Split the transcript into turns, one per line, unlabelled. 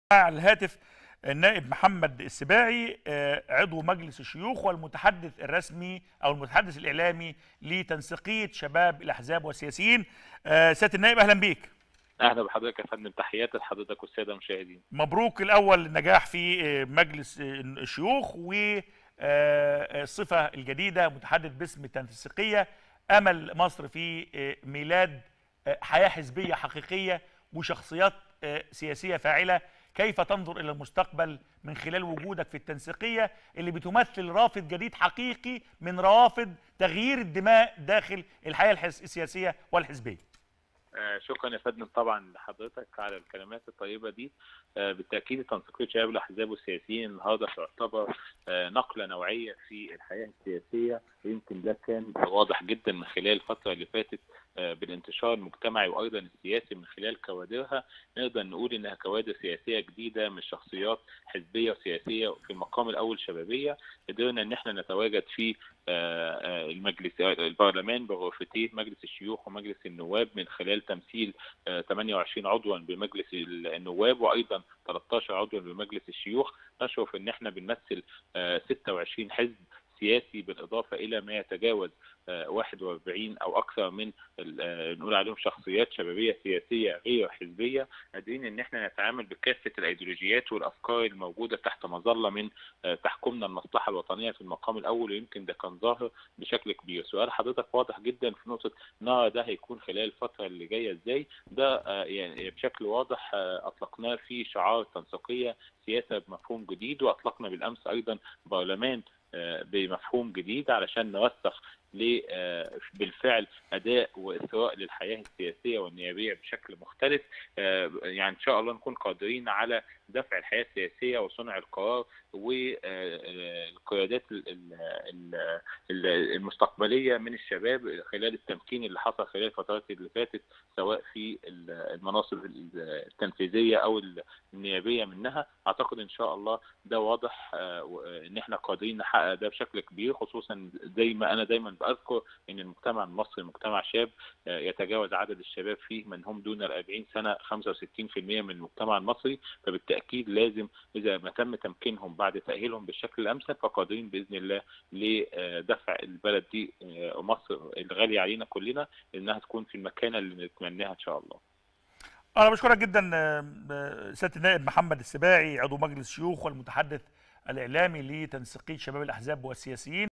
على الهاتف النائب محمد السباعي آه، عضو مجلس الشيوخ والمتحدث الرسمي او المتحدث الاعلامي لتنسيقيه شباب الاحزاب والسياسيين آه، سياده النائب اهلا بيك
اهلا بحضرتك يا فندم تحياتي لحضرتك والساده المشاهدين
مبروك الاول النجاح في آه، مجلس آه، الشيوخ والصفه الجديده متحدث باسم التنسيقيه امل مصر في آه، ميلاد آه، حياه حزبيه حقيقيه وشخصيات آه، سياسيه فاعله كيف تنظر الى المستقبل من خلال وجودك في التنسيقيه اللي بتمثل رافد جديد حقيقي من روافد تغيير الدماء داخل الحياه الحس- السياسيه والحزبيه
آه، شكرا يا فندم طبعا لحضرتك على الكلمات الطيبه دي آه، بالتاكيد تنسيقيه شباب الاحزاب والسياسيين النهارده تعتبر آه، نقله نوعيه في الحياه السياسيه يمكن ده كان واضح جدا من خلال الفتره اللي فاتت آه، بالانتشار المجتمعي وايضا السياسي من خلال كوادرها نقدر نقول انها كوادر سياسيه جديده من شخصيات حزبيه وسياسيه في المقام الاول شبابيه قدرنا ان احنا نتواجد في آه، آه، المجلس آه، البرلمان بغرفتيه مجلس الشيوخ ومجلس النواب من خلال تمثيل آه، 28 عضوا بمجلس النواب وايضا 13 عضوا بمجلس الشيوخ نشرف ان احنا بنمثل آه، 26 حزب سياسي بالاضافه الى ما يتجاوز آه، 41 او اكثر من ال- آه، نقول عليهم شخصيات شبابيه سياسيه غير حزبيه قادرين ان احنا نتعامل بكافه الايديولوجيات والافكار الموجوده تحت مظله من آه، تحكمنا المصلحه الوطنيه في المقام الاول ويمكن ده كان ظاهر بشكل كبير سؤال حضرتك واضح جدا في نقطه نرى ده هيكون خلال الفتره اللي جايه ازاي ده آه، يعني بشكل واضح آه، اطلقناه في شعار تنسيقيه سياسه بمفهوم جديد واطلقنا بالامس ايضا برلمان آه، بمفهوم جديد علشان نوثق ل- آه، بالفعل اداء واثراء للحياه السياسيه والنيابيه بشكل مختلف آه، يعني ان شاء الله نكون قادرين على دفع الحياه السياسيه وصنع القرار والقيادات المستقبليه من الشباب خلال التمكين اللي حصل خلال الفترات اللي فاتت سواء في ال- المناصب التنفيذيه او النيابيه منها اعتقد ان شاء الله ده واضح آه، و- ان احنا قادرين نحقق ده بشكل كبير خصوصا زي ما انا دايما بذكر ان المجتمع المصري مجتمع شاب آه، يتجاوز عدد الشباب فيه من هم دون ال 40 سنه 65% من المجتمع المصري فبالتاكيد لازم اذا ما تم تمكينهم بعد تاهيلهم بالشكل الامثل فقادرين باذن الله لدفع البلد دي آه، مصر الغاليه علينا كلنا انها تكون في المكانه اللي نتمناها ان شاء الله
انا بشكرك جدا آه، آه، سياده النائب محمد السباعي عضو مجلس الشيوخ والمتحدث الاعلامي لتنسيقيه شباب الاحزاب والسياسيين